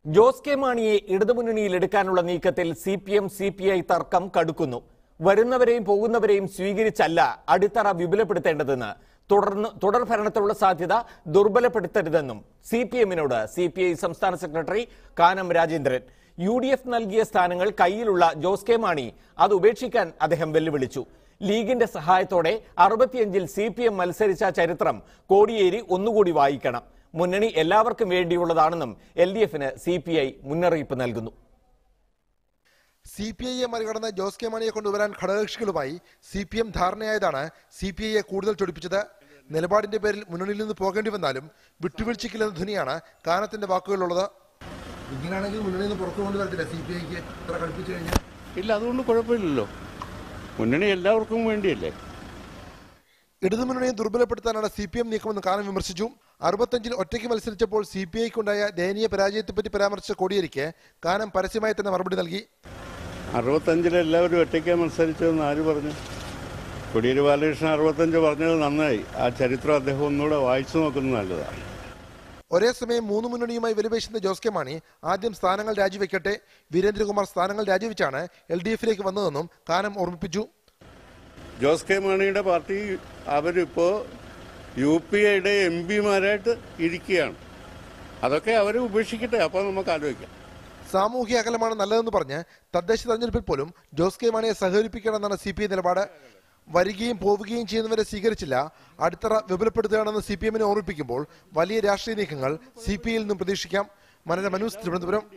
Jose K മാണിയെ ഇടതുമുന്നണിയിൽ എടുക്കാനുള്ള നീക്കത്തിൽ C P M C P I തർക്കം കടുക്കുന്നു വരുന്നവരെയും പോകുന്നവരെയും സ്വീകരിച്ചല്ല അടിത്തറ വിപുലപ്പെടുത്തേണ്ടതെന്ന് തുടർന്ന് തുടർ ഭരണത്തിലുള്ള സാധ്യത ദുർബലപ്പെടുത്തരുതെന്നും സി പി എമ്മിനോട് സി പി ഐ സംസ്ഥാന secretary Kanam Rajendran U D F നൽകിയ സ്ഥാനങ്ങൾ കയ്യിലുള്ള ജോസ് കെ മാണി അത് ഉപേക്ഷിക്കാൻ അദ്ദേഹം വെല്ലുവിളിച്ചു ലീഗിന്റെ സഹായത്തോടെ അറുപത്തിയഞ്ചിൽ സി പി എം മത്സരിച്ച ചരിത്രം കോടിയേരി ഒന്നുകൂടി വായിക്കണം മുന്നണി എല്ലാവർക്കും വേണ്ടിയുള്ളതാണെന്നും എൽ ഡി എഫിന് സി പി ഐ മുന്നറിയിപ്പ് നൽകുന്നു സി പി ഐയെ മറികടന്ന് ജോസ് കെ മാണിയെ കൊണ്ടുവരാൻ ഘടകകക്ഷികളുമായി സി പി എം ധാരണയായതാണ് സി പി ഐയെ കൂടുതൽ ചൊടിപ്പിച്ചത് നിലപാടിന്റെ പേരിൽ മുന്നണിയിൽ നിന്ന് പോകേണ്ടി വന്നാലും വിട്ടുവീഴ്ചയ്ക്കില്ലെന്ന ധ്വനിയാണ് കാനത്തിന്റെ വാക്കുകളുള്ളത് ഇങ്ങനെയാണെങ്കിൽ മുന്നണിയിൽ നിന്ന് പുറത്തു കൊണ്ടുവരത്തില്ല സി പി ഐക്ക് ഇത്ര കളിപ്പിച്ചു കഴിഞ്ഞാൽ ഇല്ല അതുകൊണ്ട് കുഴപ്പമില്ലല്ലോ മുന്നണി എല്ലാവർക്കും വേണ്ടിയല്ലേ ഇടതുമുന്നണിയെ ദുർബലപ്പെടുത്താനാണ് സി പി എം നീക്കമെന്ന് കാനം വിമർശിച്ചു അറുപത്തഞ്ചിൽ ഒറ്റയ്ക്ക് മത്സരിച്ചപ്പോൾ സി പി ഐക്കുണ്ടായ ദയനീയ പരാജയത്തെപ്പറ്റി പരാമർശിച്ച കോടിയേരിക്ക് കാനം പരസ്യമായി തന്നെ മറുപടി നൽകി അറുപത്തഞ്ചിൽ എല്ലാവരും ഒറ്റയ്ക്ക് മത്സരിച്ചതെന്ന് ആര് പറഞ്ഞു കൊടിയേരി ബാലകൃഷ്ണൻ അറുപത്തഞ്ച് പറഞ്ഞത് നന്നായി ആ ചരിത്രം അദ്ദേഹം ഒന്നുകൂടെ വായിച്ചു നോക്കുന്നത് നല്ലതാണ് ഒരേ സമയം മൂന്ന് മുന്നണിയുമായി വിലപേശുന്ന ജോസ് കെ മാണി ആദ്യം സ്ഥാനങ്ങൾ രാജിവെക്കട്ടെ വീരേന്ദ്രകുമാർ സ്ഥാനങ്ങൾ രാജിവെച്ചാണ് എൽ ഡി എഫിലേക്ക് വന്നതെന്നും കാനം ഓർമ്മിപ്പിച്ചു ജോസ് കെ മാണിയുടെ പാർട്ടി അവരിപ്പോ യു പി ഐയുടെ എം പിമാരായിട്ട് ഇരിക്കുകയാണ് അതൊക്കെ അവർ ഉപേക്ഷിക്കട്ടെ അപ്പോൾ നമുക്ക് ആലോചിക്കാം സാമൂഹ്യ അകലമാണ് നല്ലതെന്ന് പറഞ്ഞ് തദ്ദേശ തെരഞ്ഞെടുപ്പിൽ പോലും ജോസ് കെ മാണിയെ സഹകരിപ്പിക്കണമെന്നാണ് സി പി ഐ നിലപാട് വരികയും പോവുകയും ചെയ്യുന്നവരെ സ്വീകരിച്ചില്ല അടിത്തറ വിപുലപ്പെടുത്തുകയാണെന്ന് സി പി എമ്മിനെ ഓർമ്മിപ്പിക്കുമ്പോൾ വലിയ രാഷ്ട്രീയ നീക്കങ്ങൾ സി പി ഐയിൽ നിന്നും പ്രതീക്ഷിക്കാം മനോരമ ന്യൂസ് തിരുവനന്തപുരം